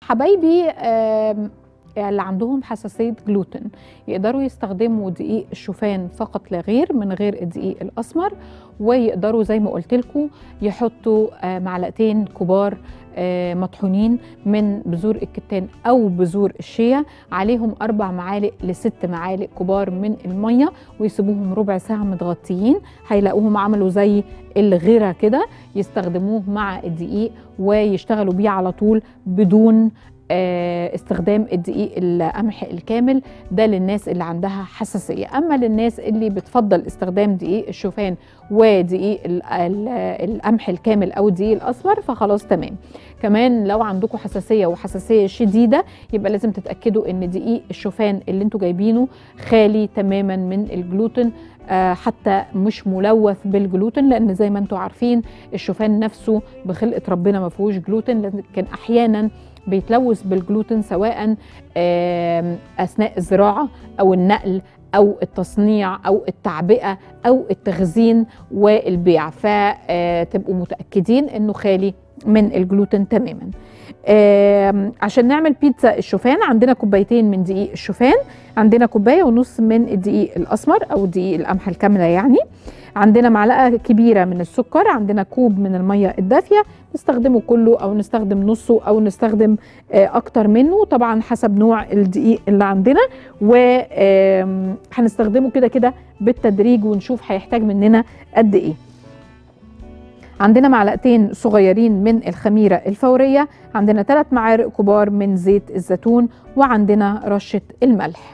حبايبي آم، اللي عندهم حساسيه جلوتين يقدروا يستخدموا دقيق الشوفان فقط لا غير من غير الدقيق الاسمر ويقدروا زي ما قلت لكم يحطوا آه، معلقتين كبار آه، مطحونين من بذور الكتان او بذور الشيا عليهم اربع معالق لست معالق كبار من الميه ويسيبوهم ربع ساعه متغطيين هيلاقوهم عملوا زي الغيره كده يستخدموه مع الدقيق ويشتغلوا بيه على طول بدون آه، استخدام الدقيق القمح الكامل ده للناس اللي عندها حساسيه اما للناس اللي بتفضل استخدام دقيق الشوفان ودقيق ال- ال- القمح الكامل او الدقيق الاسمر فخلاص تمام كمان لو عندكم حساسيه وحساسيه شديده يبقى لازم تتاكدوا ان دقيق الشوفان اللي انتوا جايبينه خالي تماما من الجلوتين آه، حتى مش ملوث بالجلوتين لان زي ما انتوا عارفين الشوفان نفسه بخلقه ربنا ما فيهوش جلوتين لكن احيانا بيتلوث بالجلوتين سواء آم، اثناء الزراعه او النقل او التصنيع او التعبئه او التخزين والبيع فتبقوا متاكدين انه خالي من الجلوتين تماما آم، عشان نعمل بيتزا الشوفان عندنا كوبايتين من دقيق الشوفان عندنا كوبايه ونص من الدقيق الاسمر او دقيق القمح الكامله يعني عندنا معلقه كبيره من السكر عندنا كوب من الميه الدافيه نستخدمه كله او نستخدم نصه او نستخدم آه، اكتر منه طبعا حسب نوع الدقيق اللي عندنا وهنستخدمه كده كده بالتدريج ونشوف هيحتاج مننا قد ايه عندنا معلقتين صغيرين من الخميرة الفورية عندنا ثلاث معالق كبار من زيت الزيتون وعندنا رشة الملح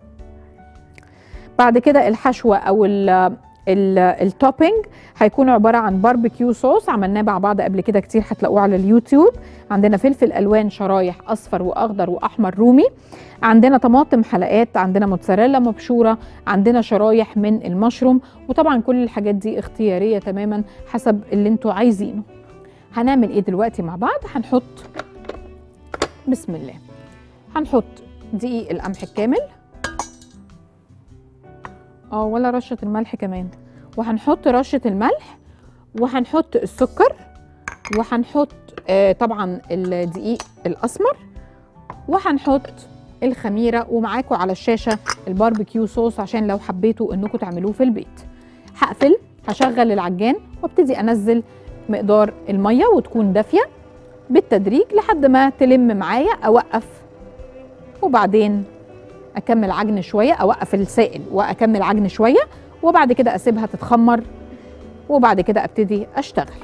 بعد كده الحشوة أو ال ال- التوبينج هيكون عبارة عن باربيكيو صوص عملناه مع بعض قبل كده كتير هتلاقوه على اليوتيوب عندنا فلفل ألوان شرايح أصفر وأخضر وأحمر رومي عندنا طماطم حلقات عندنا موتزاريلا مبشورة عندنا شرايح من المشروم وطبعا كل الحاجات دي اختيارية تماما حسب اللي انتوا عايزينه هنعمل ايه دلوقتي مع بعض هنحط بسم الله هنحط دقيق القمح الكامل اه ولا رشة الملح كمان وهنحط رشة الملح وهنحط السكر وهنحط آه طبعا الدقيق الاسمر وهنحط الخميره ومعاكم على الشاشه الباربيكيو صوص عشان لو حبيتوا انكم تعملوه في البيت هقفل هشغل العجان وابتدي انزل مقدار الميه وتكون دافيه بالتدريج لحد ما تلم معايا اوقف وبعدين اكمل عجن شويه اوقف السائل واكمل عجن شويه وبعد كده اسيبها تتخمر وبعد كده ابتدي اشتغل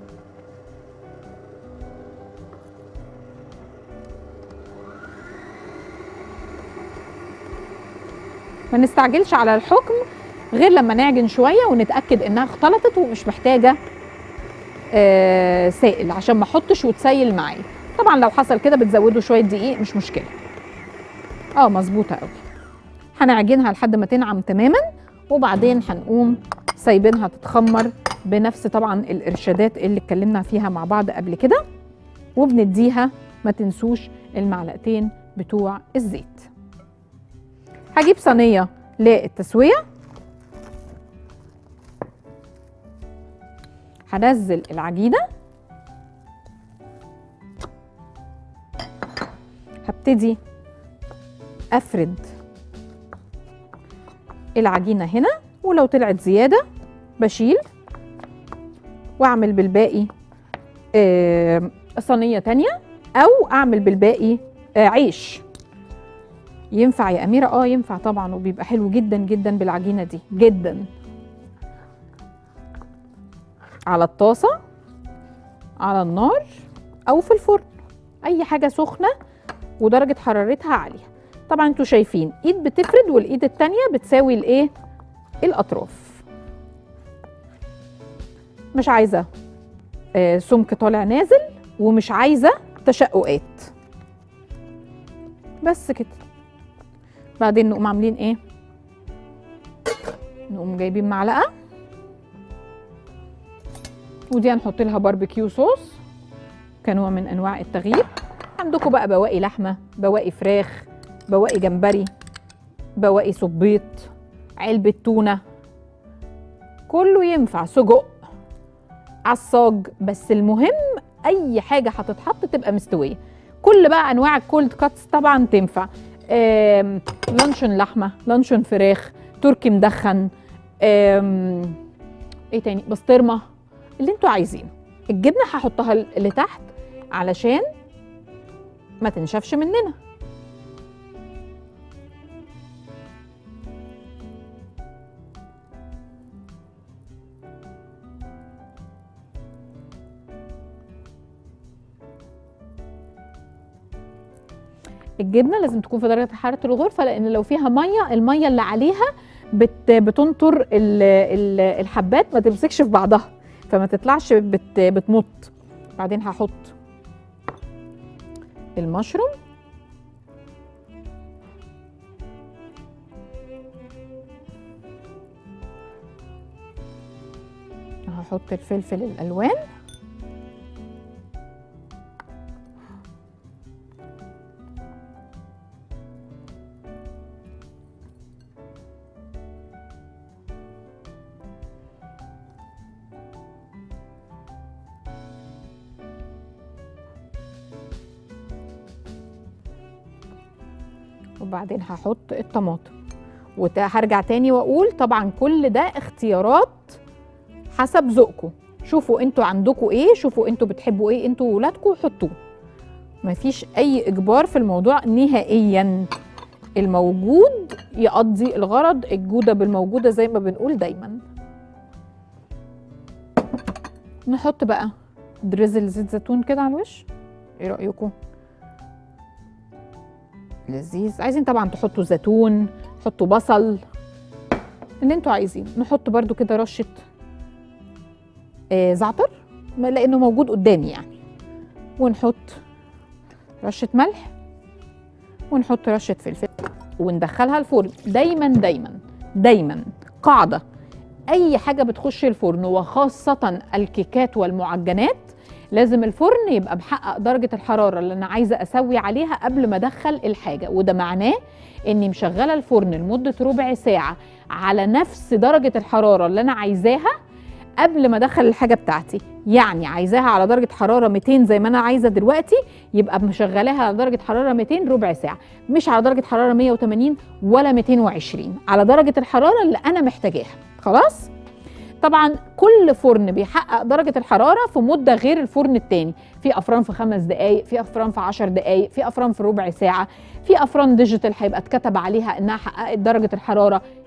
ما نستعجلش على الحكم غير لما نعجن شويه ونتاكد انها اختلطت ومش محتاجه آه سائل عشان ما احطش وتسيل معايا طبعا لو حصل كده بتزودوا شويه دقيق مش مشكله اه مظبوطه قوي هنعجنها لحد ما تنعم تماما وبعدين هنقوم سايبينها تتخمر بنفس طبعا الارشادات اللي اتكلمنا فيها مع بعض قبل كده وبنديها ما تنسوش المعلقتين بتوع الزيت هجيب صينيه للتسويه هنزل العجينه هبتدي افرد العجينه هنا ولو طلعت زياده بشيل واعمل بالباقي آه، صينيه تانية او اعمل بالباقي آه، عيش ينفع يا اميره اه ينفع طبعا وبيبقى حلو جدا جدا بالعجينه دي جدا على الطاسه على النار او في الفرن اي حاجه سخنه ودرجه حرارتها عاليه طبعا انتوا شايفين ايد بتفرد والايد التانية بتساوي الايه الاطراف مش عايزه آه، سمك طالع نازل ومش عايزه تشققات بس كده بعدين نقوم عاملين ايه نقوم جايبين معلقه ودي هنحط لها باربيكيو صوص كنوع من انواع التغيير عندكم بقى بواقي لحمه بواقي فراخ بواقي جمبري بواقي صبيط علبه تونه كله ينفع سجق عصاج بس المهم اي حاجه هتتحط تبقى مستويه كل بقى انواع الكولد كاتس طبعا تنفع آم، لانشون لحمه لانشون فراخ تركي مدخن آم، ايه تاني بسطرمه اللي انتوا عايزينه الجبنه هحطها اللي تحت علشان ما تنشفش مننا الجبنه لازم تكون في درجه حراره الغرفه لان لو فيها ميه الميه اللي عليها بت بتنطر ال- ال- الحبات ما تمسكش في بعضها فما تطلعش بت بتمط بعدين هحط المشروم هحط الفلفل الالوان وبعدين هحط الطماطم وهرجع تاني واقول طبعا كل ده اختيارات حسب ذوقكم شوفوا انتوا عندكم ايه شوفوا انتوا بتحبوا ايه انتوا وولادكم حطوه مفيش اي اجبار في الموضوع نهائيا الموجود يقضي الغرض الجوده بالموجوده زي ما بنقول دايما نحط بقى دريزل زيت زيتون كده على الوش ايه رايكم لذيذ عايزين طبعا تحطوا زيتون تحطوا بصل اللي انتوا عايزين نحط برده كده رشه آه زعتر ما- لانه موجود قدامي يعني ونحط رشه ملح ونحط رشه فلفل وندخلها الفرن دايما دايما دايما قاعده اي حاجه بتخش الفرن وخاصه الكيكات والمعجنات لازم الفرن يبقى محقق درجه الحراره اللي انا عايزه اسوي عليها قبل ما ادخل الحاجه وده معناه اني مشغله الفرن لمده ربع ساعه على نفس درجه الحراره اللي انا عايزاها قبل ما ادخل الحاجه بتاعتي يعني عايزاها على درجه حراره 200 زي ما انا عايزه دلوقتي يبقى مشغلاها على درجه حراره 200 ربع ساعه مش على درجه حراره 180 ولا 220 على درجه الحراره اللي انا محتاجاها خلاص طبعا كل فرن بيحقق درجه الحراره في مده غير الفرن التاني في افران في خمس دقائق في افران في 10 دقائق في افران في ربع ساعه في افران ديجيتال هيبقى اتكتب عليها انها حققت درجه الحراره